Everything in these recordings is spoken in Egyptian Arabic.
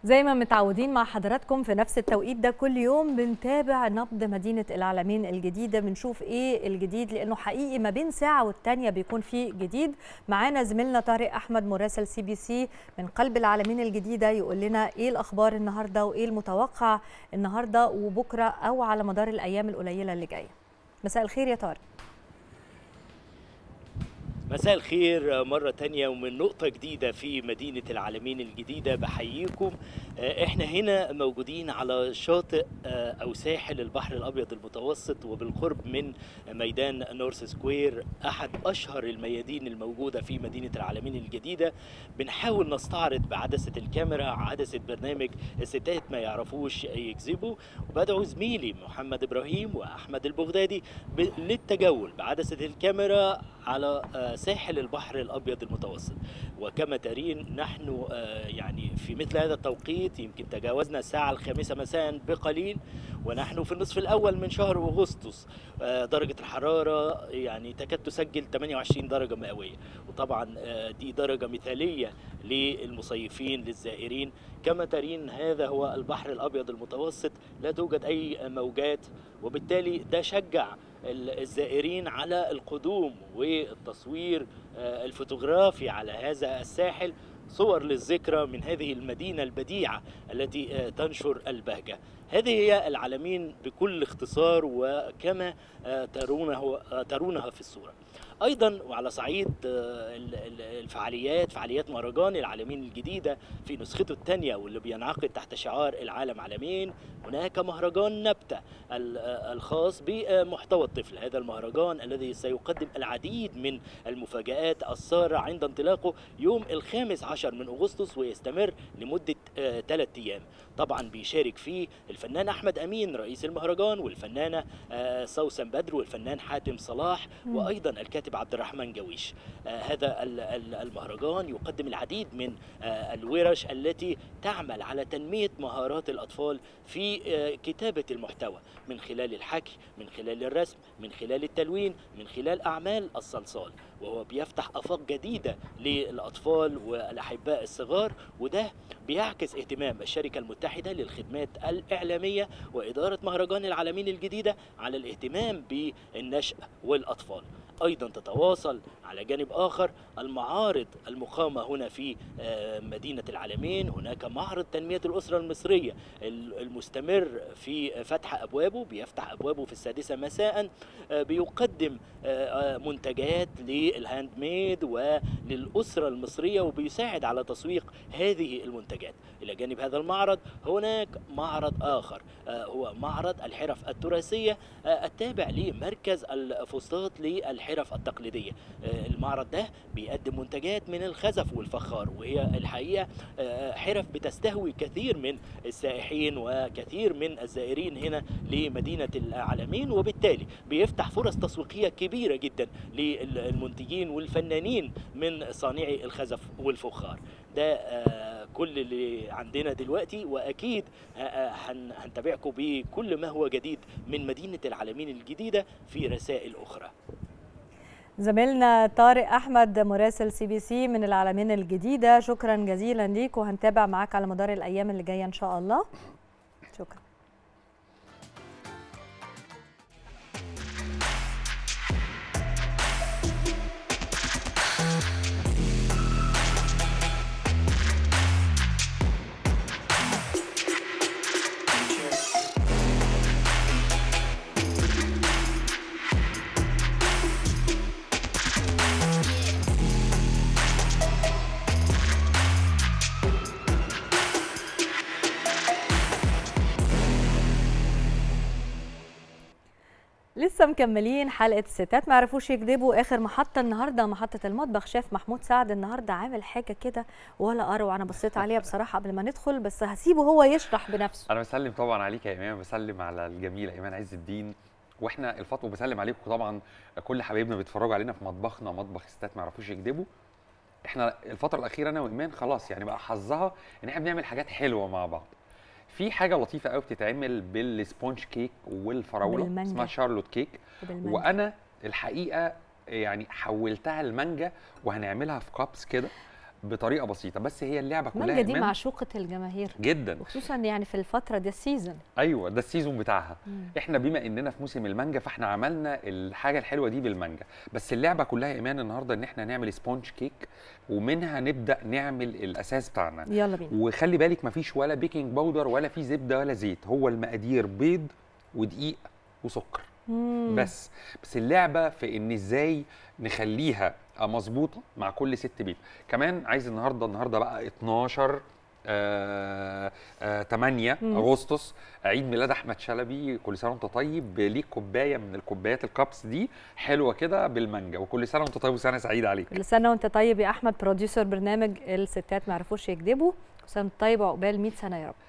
زي ما متعودين مع حضراتكم في نفس التوقيت ده كل يوم بنتابع نبض مدينة العالمين الجديدة بنشوف ايه الجديد لانه حقيقي ما بين ساعة والتانية بيكون في جديد معانا زميلنا طارق احمد مراسل سي بي سي من قلب العالمين الجديدة يقول لنا ايه الاخبار النهاردة وايه المتوقع النهاردة وبكرة او على مدار الايام القليلة اللي جاية مساء الخير يا طارق مساء الخير مرة تانية ومن نقطة جديدة في مدينة العالمين الجديدة بحييكم احنا هنا موجودين على شاطئ او ساحل البحر الابيض المتوسط وبالقرب من ميدان نورث سكوير احد اشهر الميادين الموجودة في مدينة العالمين الجديدة بنحاول نستعرض بعدسة الكاميرا عدسة برنامج الستات ما يعرفوش يكذبوا وبدعو زميلي محمد ابراهيم واحمد البغدادي للتجول بعدسة الكاميرا على ساحل البحر الابيض المتوسط وكما ترين نحن يعني في مثل هذا التوقيت يمكن تجاوزنا الساعه الخامسه مساء بقليل ونحن في النصف الاول من شهر اغسطس درجه الحراره يعني تكاد تسجل 28 درجه مئويه وطبعا دي درجه مثاليه للمصيفين للزائرين كما ترين هذا هو البحر الابيض المتوسط لا توجد اي موجات وبالتالي ده شجع الزائرين على القدوم والتصوير الفوتوغرافي على هذا الساحل صور للذكرى من هذه المدينة البديعة التي تنشر البهجة هذه هي العالمين بكل اختصار وكما ترونه ترونها في الصورة ايضا وعلى صعيد الفعاليات فعاليات مهرجان العالمين الجديده في نسخته الثانيه واللي بينعقد تحت شعار العالم عالمين هناك مهرجان نبته الخاص بمحتوى الطفل هذا المهرجان الذي سيقدم العديد من المفاجات الساره عند انطلاقه يوم الخامس عشر من اغسطس ويستمر لمده ثلاث ايام طبعا بيشارك فيه الفنان احمد امين رئيس المهرجان والفنانه سوسن بدر والفنان حاتم صلاح وايضا الكاتب عبد الرحمن جويش آه هذا المهرجان يقدم العديد من آه الورش التي تعمل على تنمية مهارات الأطفال في آه كتابة المحتوى من خلال الحكي من خلال الرسم من خلال التلوين من خلال أعمال الصلصال وهو بيفتح آفاق جديدة للأطفال والأحباء الصغار وده بيعكس اهتمام الشركة المتحدة للخدمات الإعلامية وإدارة مهرجان العالمين الجديدة على الاهتمام بالنشأ والأطفال ايضا تتواصل على جانب اخر المعارض المقامه هنا في مدينه العالمين هناك معرض تنميه الاسره المصريه المستمر في فتح ابوابه بيفتح ابوابه في السادسه مساء بيقدم منتجات للهاند ميد وللاسره المصريه وبيساعد على تسويق هذه المنتجات الى جانب هذا المعرض هناك معرض اخر هو معرض الحرف التراثيه التابع لمركز الفسطاط للحرف الحرف التقليدية المعرض ده بيقدم منتجات من الخزف والفخار وهي الحقيقة حرف بتستهوي كثير من السائحين وكثير من الزائرين هنا لمدينة العالمين وبالتالي بيفتح فرص تسويقية كبيرة جدا للمنتجين والفنانين من صانعي الخزف والفخار ده كل اللي عندنا دلوقتي واكيد هنتابعكم بكل ما هو جديد من مدينه العالمين الجديده في رسائل اخرى زميلنا طارق احمد مراسل سي بي سي من العالمين الجديده شكرا جزيلا ليك وهنتابع معاك على مدار الايام اللي جايه ان شاء الله شكرا لسه مكملين حلقه الستات ما يعرفوش يكذبوا اخر محطه النهارده محطه المطبخ شيف محمود سعد النهارده عامل حاجه كده ولا اروع انا بصيت عليها بصراحه قبل ما ندخل بس هسيبه هو يشرح بنفسه انا بسلم طبعا عليك يا ايمان بسلم على الجميله ايمان عز الدين واحنا الفتره بسلم عليكم طبعا كل حبايبنا بيتفرجوا علينا في مطبخنا مطبخ الستات ما يعرفوش يكذبوا احنا الفتره الاخيره انا وايمان خلاص يعني بقى حظها ان احنا بنعمل حاجات حلوه مع بعض في حاجه لطيفه قوي بتتعمل بالسبونج كيك والفراوله بالمانجا. اسمها شارلوت كيك وبالمانجا. وانا الحقيقه يعني حولتها لمانجا وهنعملها في كابس كده بطريقه بسيطه بس هي اللعبه كلها المانجا دي إيمان معشوقه الجماهير جدا وخصوصا يعني في الفتره دي السيزون ايوه ده السيزون بتاعها احنا بما اننا في موسم المانجا فاحنا عملنا الحاجه الحلوه دي بالمانجا بس اللعبه كلها ايمان النهارده ان احنا نعمل سبونج كيك ومنها نبدا نعمل الاساس بتاعنا يلا بينا وخلي بالك مفيش ولا بيكنج باودر ولا في زبده ولا زيت هو المقادير بيض ودقيق وسكر مم. بس بس اللعبه في ان ازاي نخليها مظبوطه مع كل ست بيت كمان عايز النهارده النهارده بقى 12 آه آه 8 مم. اغسطس عيد ميلاد احمد شلبي كل سنه وانت طيب ليك كوبايه من الكوبايات الكابس دي حلوه كده بالمانجا وكل سنه وانت طيب وسنه سعيده عليك كل سنه وانت طيب يا احمد بروديوسر برنامج الستات ما يعرفوش يكذبوا كل سنه وانت طيب وعقبال 100 سنه يا رب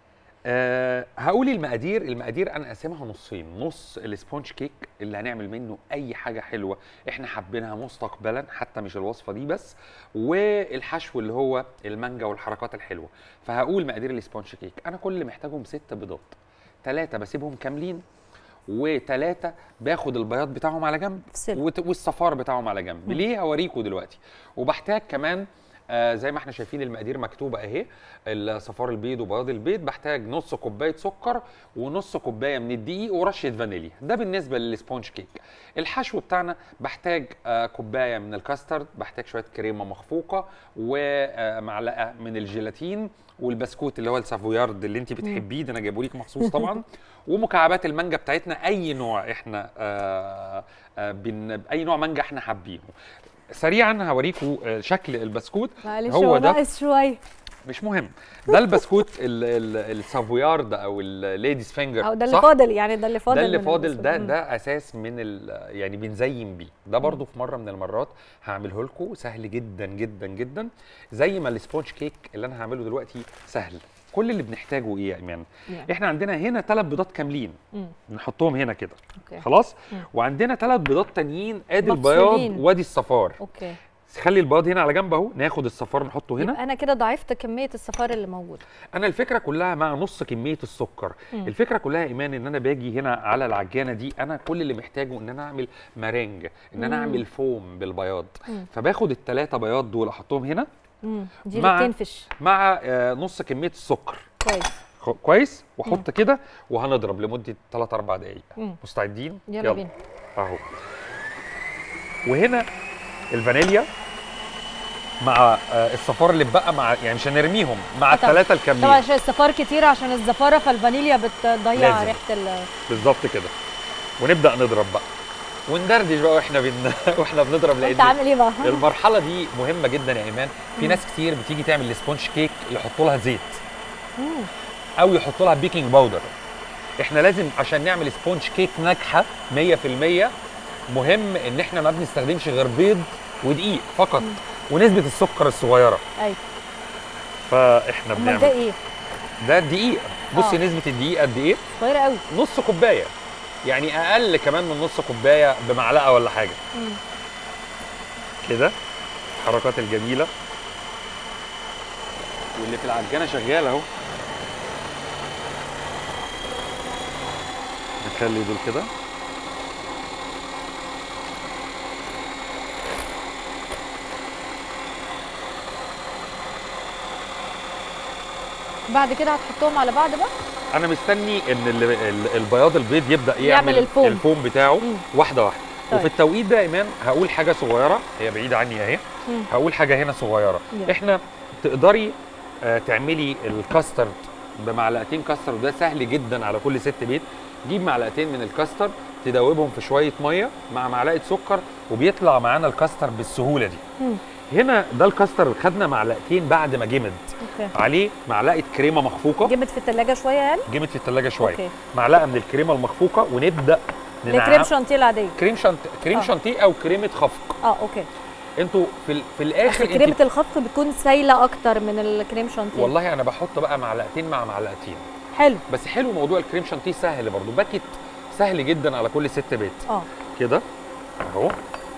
أه هقول المقادير المقادير انا اقسمها نصين نص السبونج كيك اللي هنعمل منه اي حاجه حلوه احنا حابينها مستقبلا حتى مش الوصفه دي بس والحشو اللي هو المانجا والحركات الحلوه فهقول مقادير السبونج كيك انا كل اللي محتاجهم ست بيضات ثلاثه بسيبهم كاملين وثلاثه باخد البياض بتاعهم على جنب افصل وت- والصفار بتاعهم على جنب مم. ليه هوريكم دلوقتي وبحتاج كمان آه زي ما احنا شايفين المقادير مكتوبه اهي الصفار البيض وبياض البيض بحتاج نص كوبايه سكر ونص كوبايه من الدقيق ورشه فانيليا ده بالنسبه للسبونج كيك الحشو بتاعنا بحتاج آه كوبايه من الكاسترد بحتاج شويه كريمه مخفوقه ومعلقه من الجيلاتين والبسكوت اللي هو السافويارد اللي انت بتحبيه ده انا جايبه لك مخصوص طبعا ومكعبات المانجا بتاعتنا اي نوع احنا آه آه بن اي نوع مانجا احنا حابينه سريعا هوريكم آه، شكل البسكوت معلش هو هو ده. ناقص شويه مش مهم ده البسكوت ال- ال- السافويارد او الليديز فينجر او ده اللي فاضل يعني ده اللي فاضل ده اللي من فاضل البسكوت. ده مم. ده اساس من ال- يعني بنزين بيه ده برضو في مره من المرات هعمله لكم سهل جدا جدا جدا زي ما السبونج كيك اللي انا هعمله دلوقتي سهل كل اللي بنحتاجه ايه يا ايمان يعني. احنا عندنا هنا ثلاث بيضات كاملين مم. نحطهم هنا كده اوكي خلاص مم. وعندنا ثلاث بيضات تانيين ادي مفصولين. البياض وادي الصفار اوكي خلي البياض هنا على جنب اهو ناخد الصفار نحطه هنا يبقى انا كده ضعفت كميه الصفار اللي موجوده انا الفكره كلها مع نص كميه السكر مم. الفكره كلها ايمان ان انا باجي هنا على العجانه دي انا كل اللي محتاجه ان انا اعمل مارينج ان انا مم. اعمل فوم بالبياض مم. فباخد الثلاثه بياض دول احطهم هنا مم. دي مع- اللي بتنفش مع آه، نص كميه السكر كويس خ- كويس واحط كده وهنضرب لمده 3 4 دقائق مم. مستعدين يلا بينا اهو وهنا الفانيليا مع آه، الصفار اللي اتبقى مع يعني مش هنرميهم مع آه طبعاً. الثلاثه طبعا الكاملين عشان الصفار كتير عشان الزفاره فالفانيليا بتضيع لازم. ريحه ال بالظبط كده ونبدا نضرب بقى وندردش بقى واحنا بن... واحنا بنضرب انت لان عامل ايه بقى؟ المرحله دي مهمه جدا يا ايمان في مم. ناس كتير بتيجي تعمل السبونج كيك يحطوا لها زيت مم. او يحطوا لها بيكنج باودر احنا لازم عشان نعمل سبونج كيك ناجحه 100% مهم ان احنا ما بنستخدمش غير بيض ودقيق فقط مم. ونسبه السكر الصغيره ايوه فاحنا امال ده بنعمل ايه؟ ده دقيق بصي آه. نسبه الدقيق قد ايه صغيره قوي نص كوبايه يعني اقل كمان من نص كوبايه بمعلقه ولا حاجه مم. كده الحركات الجميله واللي في العجانه شغال اهو نخلي دول كده بعد كده هتحطهم على بعض بقى؟ انا مستني ان ال- ال- البياض البيض يبدا يعمل, يعمل الفوم. الفوم بتاعه مم. واحده واحده طيب. وفي التوقيت ده يا ايمان هقول حاجه صغيره هي بعيده عني اهي مم. هقول حاجه هنا صغيره يلا. احنا تقدري آه، تعملي الكاسترد بمعلقتين كاسترد وده سهل جدا على كل ست بيت جيب معلقتين من الكاسترد تدوبهم في شويه ميه مع معلقه سكر وبيطلع معانا الكاستر بالسهوله دي مم. هنا ده الكاستر خدنا معلقتين بعد ما جمد اوكي عليه معلقه كريمه مخفوقه جمد في الثلاجه شويه يعني؟ جمد في الثلاجه شويه اوكي معلقه من الكريمه المخفوقه ونبدا ده كريم شانتيه العاديه كريم شانت كريم آه. شانتيه او كريمه خفق اه اوكي انتوا في ال... في الاخر بس كريمه انت الخفق بتكون سايله اكتر من الكريم شانتيه والله انا بحط بقى معلقتين مع معلقتين حلو بس حلو موضوع الكريم شانتيه سهل برضو باكت سهل جدا على كل ست بيت اه كده اهو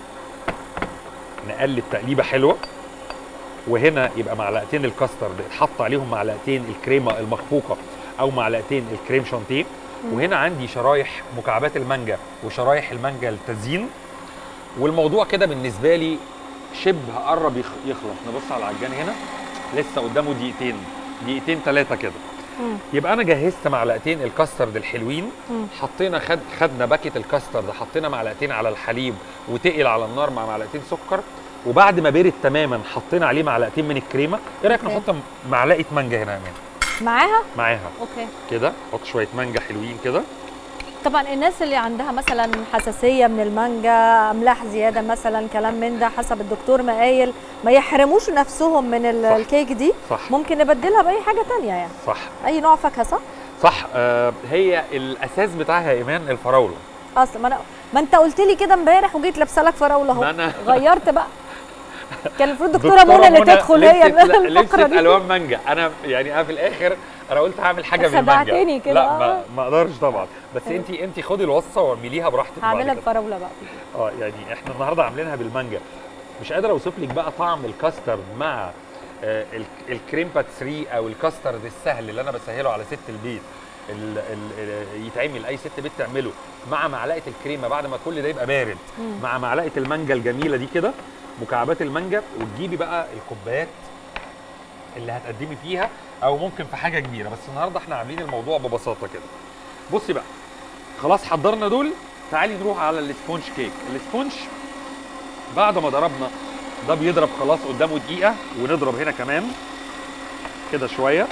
نقلب تقليبه حلوه وهنا يبقى معلقتين الكاسترد اتحط عليهم معلقتين الكريمه المخفوقه او معلقتين الكريم شانتيه مم. وهنا عندي شرايح مكعبات المانجا وشرايح المانجا للتزيين والموضوع كده بالنسبه لي شبه قرب يخ- يخلص نبص على العجان هنا لسه قدامه دقيقتين دقيقتين ثلاثه كده مم. يبقى انا جهزت معلقتين الكاسترد الحلوين مم. حطينا خد خدنا باكت الكاسترد حطينا معلقتين على الحليب وتقل على النار مع معلقتين سكر وبعد ما برد تماما حطينا عليه معلقتين من الكريمه ايه رايك أوكي. نحط معلقه مانجا هنا يا مان معاها معاها اوكي كده حط شويه مانجا حلوين كده طبعا الناس اللي عندها مثلا حساسيه من المانجا املاح زياده مثلا كلام من ده حسب الدكتور ما قايل ما يحرموش نفسهم من ال- صح. الكيك دي صح ممكن نبدلها باي حاجه تانية يعني صح اي نوع فاكهه صح صح آه هي الاساس بتاعها يا ايمان الفراوله اصلا ما انا ما انت قلت لي كده امبارح وجيت لابسه لك فراوله ما اهو أنا- غيرت بقى كان المفروض دكتوره منى اللي تدخل هي لبست- الفقره لبست دي الوان مانجا انا يعني انا في الاخر انا قلت هعمل حاجه بالمانجا خدعتني كده، لا آه. ما, ما اقدرش طبعا بس انت انت خدي الوصفه واعمليها براحتك بعد هعملها كده. بفراوله بقى اه يعني احنا النهارده عاملينها بالمانجا مش قادر اوصف لك بقى طعم الكاسترد مع آه، ال- الكريم باتسري او الكاسترد السهل اللي انا بسهله على ست البيت ال ال ال يتعمل اي ست بيت تعمله مع معلقه الكريمه بعد ما كل ده يبقى بارد مم. مع معلقه المانجا الجميله دي كده مكعبات المانجا وتجيبي بقى الكوبايات اللي هتقدمي فيها او ممكن في حاجه كبيره بس النهارده احنا عاملين الموضوع ببساطه كده بصي بقى خلاص حضرنا دول تعالي نروح على السبونج كيك السبونج بعد ما ضربنا ده بيضرب خلاص قدامه دقيقه ونضرب هنا كمان كده شويه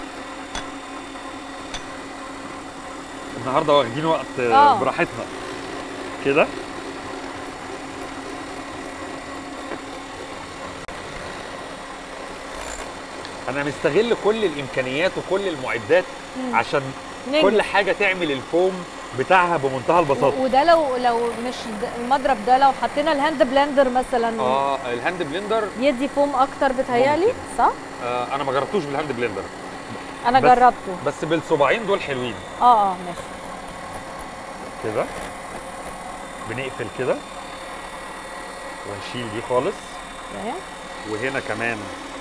النهارده واخدين وقت آه. آه. براحتنا كده انا مستغل كل الامكانيات وكل المعدات مم. عشان ننجز. كل حاجه تعمل الفوم بتاعها بمنتهى البساطه وده لو لو مش د- المضرب ده لو حطينا الهاند بلندر مثلا اه الهاند بلندر يدي فوم اكتر بتهيألي ممكن. صح؟ آه انا ما جربتوش بالهاند بلندر انا بس- جربته بس بالصباعين دول حلوين اه اه ماشي كده بنقفل كده ونشيل دي خالص تمام. وهنا كمان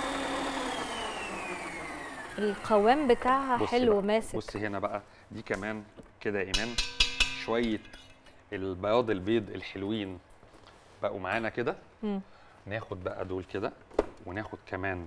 القوام بتاعها بصي حلو بقى. ماسك بصي هنا بقى دي كمان كده يا ايمان شويه البياض البيض الحلوين بقوا معانا كده مم. ناخد بقى دول كده وناخد كمان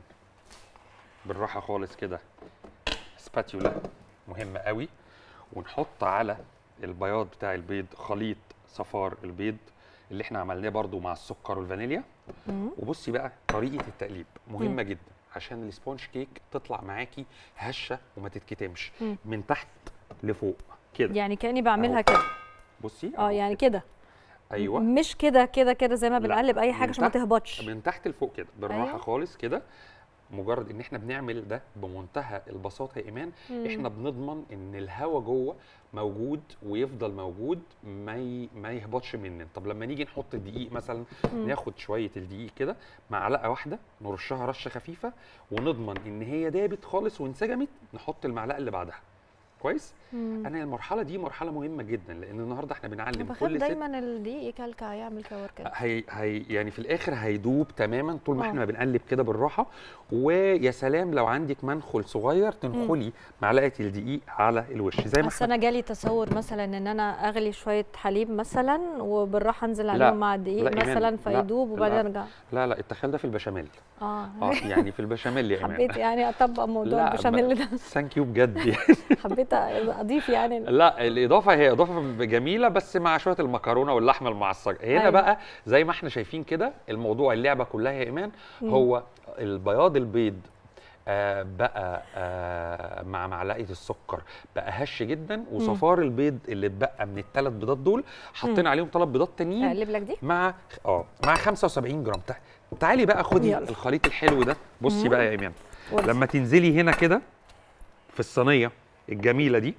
بالراحه خالص كده سباتيولا مهمه قوي ونحط على البياض بتاع البيض خليط صفار البيض اللي احنا عملناه برضو مع السكر والفانيليا مم. وبصي بقى طريقه التقليب مهمه جدا عشان السبونج كيك تطلع معاكي هشه وما تتكتمش مم. من تحت لفوق كده يعني كاني بعملها أهو. كده بصي اه أهو يعني كده. كده ايوه مش كده كده كده زي ما لا، بنقلب اي من حاجه عشان ما تحت- تهبطش من تحت لفوق كده بالراحه أيوة. خالص كده مجرد ان احنا بنعمل ده بمنتهى البساطه يا ايمان مم. احنا بنضمن ان الهواء جوه موجود ويفضل موجود ما ي... ما يهبطش مننا طب لما نيجي نحط الدقيق مثلا مم. ناخد شويه الدقيق كده معلقه واحده نرشها رشه خفيفه ونضمن ان هي دابت خالص وانسجمت نحط المعلقه اللي بعدها كويس مم. انا المرحله دي مرحله مهمه جدا لان النهارده احنا أنا بنعلم بخاف كل ست دايما الدقيق يكلكع يعمل كور كده هي هي يعني في الاخر هيدوب تماما طول ما آه. احنا ما بنقلب كده بالراحه ويا سلام لو عندك منخل صغير تنخلي معلقه الدقيق على الوش زي ما بس احنا انا جالي تصور مثلا ان انا اغلي شويه حليب مثلا وبالراحه انزل لا، عليهم مع الدقيق لا إيمان، مثلا لا، فيدوب وبعدين لا. ارجع لا لا التخيل ده في البشاميل اه اه يعني في البشاميل يا ايمان حبيت يعني اطبق موضوع البشاميل ده ثانك يو بجد يعني. حبيت اضيف يعني لا الاضافه هي اضافه جميله بس مع شويه المكرونه واللحمه المعصجه هنا أيوة. بقى زي ما احنا شايفين كده الموضوع اللعبه كلها يا ايمان مم. هو البياض البيض آه بقى آه مع معلقه السكر بقى هش جدا وصفار البيض اللي اتبقى من الثلاث بيضات دول حطينا عليهم ثلاث بيضات تانيين اقلب لك دي مع اه مع 75 جرام تع- تعالي بقى خدي يلا. الخليط الحلو ده بصي مم. بقى يا ايمان قولي. لما تنزلي هنا كده في الصينيه الجميله دي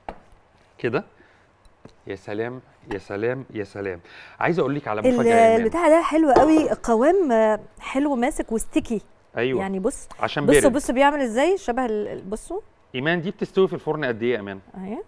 كده يا سلام يا سلام يا سلام عايز اقول لك على مفاجاه يا ايمان البتاع ده حلو قوي قوام آه، حلو ماسك وستيكي ايوه يعني بص عشان بصوا بارد بصوا بيعمل ازاي شبه ال- ال- بصوا ايمان دي بتستوي في الفرن قد ايه يا ايمان اهي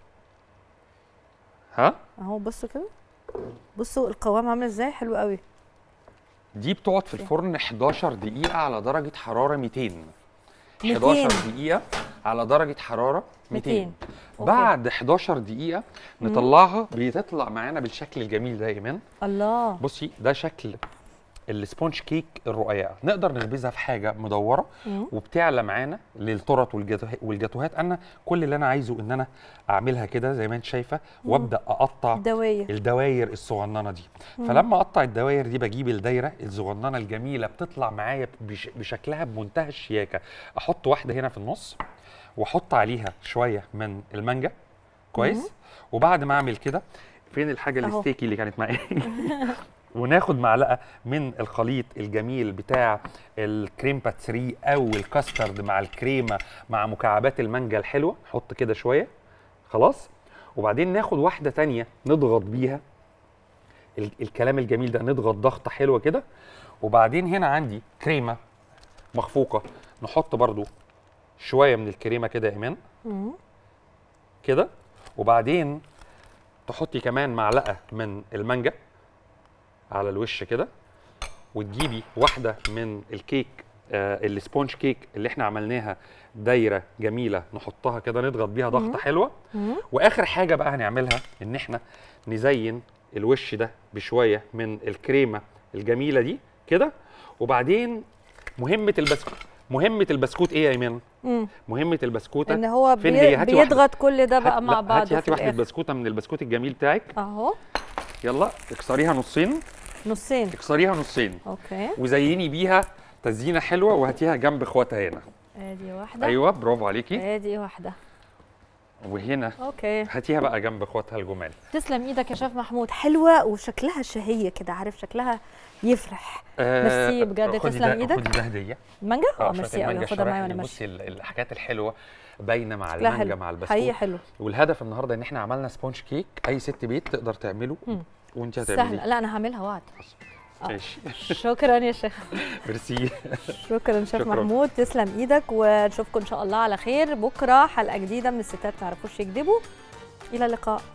ها اهو بصوا كده بصوا القوام عامل ازاي حلو قوي دي بتقعد في الفرن 11 دقيقه على درجه حراره 200 200. 11 دقيقه على درجه حراره 200 200 أوكي. بعد 11 دقيقة نطلعها بتطلع معانا بالشكل الجميل ده يا ايمان الله بصي ده شكل السبونج كيك الرقيقه نقدر نخبزها في حاجه مدوره مم. وبتعلى معانا للترط والجاتوه- والجاتوهات انا كل اللي انا عايزه ان انا اعملها كده زي ما انت شايفه وابدا اقطع دواير الدواير الصغننه دي فلما اقطع الدواير دي بجيب الدايره الصغننه الجميله بتطلع معايا بش بشكلها بمنتهى الشياكه احط واحده هنا في النص واحط عليها شويه من المانجا كويس وبعد ما اعمل كده فين الحاجه أهو. الستيكي اللي كانت معايا وناخد معلقه من الخليط الجميل بتاع الكريم باتسري او الكاسترد مع الكريمه مع مكعبات المانجا الحلوه نحط كده شويه خلاص وبعدين ناخد واحده تانية نضغط بيها ال- الكلام الجميل ده نضغط ضغطه حلوه كده وبعدين هنا عندي كريمه مخفوقه نحط برضو شويه من الكريمه كده يا ايمان مم. كده وبعدين تحطي كمان معلقه من المانجا على الوش كده وتجيبي واحده من الكيك آه السبونج كيك اللي احنا عملناها دايره جميله نحطها كده نضغط بيها ضغطه حلوه مم. واخر حاجه بقى هنعملها ان احنا نزين الوش ده بشويه من الكريمه الجميله دي كده وبعدين مهمه البسكوت مهمه البسكوت ايه يا ايمان مم. مهمه البسكوته ان هو فين بي... هي؟ هاتي واحدة. بيضغط كل ده بقى هات- مع لا، بعض هاتي هاتي في واحده الآخر. بسكوته من البسكوت الجميل بتاعك اهو يلا اكسريها نصين نصين اكسريها نصين اوكي وزيني بيها تزيينه حلوه وهاتيها جنب اخواتها هنا ادي واحده ايوه برافو عليكي ادي واحده وهنا اوكي هاتيها بقى جنب اخواتها الجمال تسلم ايدك يا شيف محمود حلوه وشكلها شهيه كده عارف شكلها يفرح ميرسي بجد، خدي تسلم ده- إيدك. خدي ده هديه المانجا اه شوية ميرسي قوي المانجا خدها معايا الشرايح وانا دي. ماشيه بصي ال- الحاجات الحلوه باينه مع لا المانجا حلو مع البسكوت حقيقي حلو والهدف النهارده ان احنا عملنا سبونج كيك اي ست بيت تقدر تعمله مم. وانت هتعمليه سهله لا انا هعملها وعد آه. ماشي شكرا يا شيخ ميرسي شكرا شيف شكراً. محمود تسلم ايدك ونشوفكم ان شاء الله على خير بكره حلقه جديده من الستات ما يعرفوش يكذبوا الى اللقاء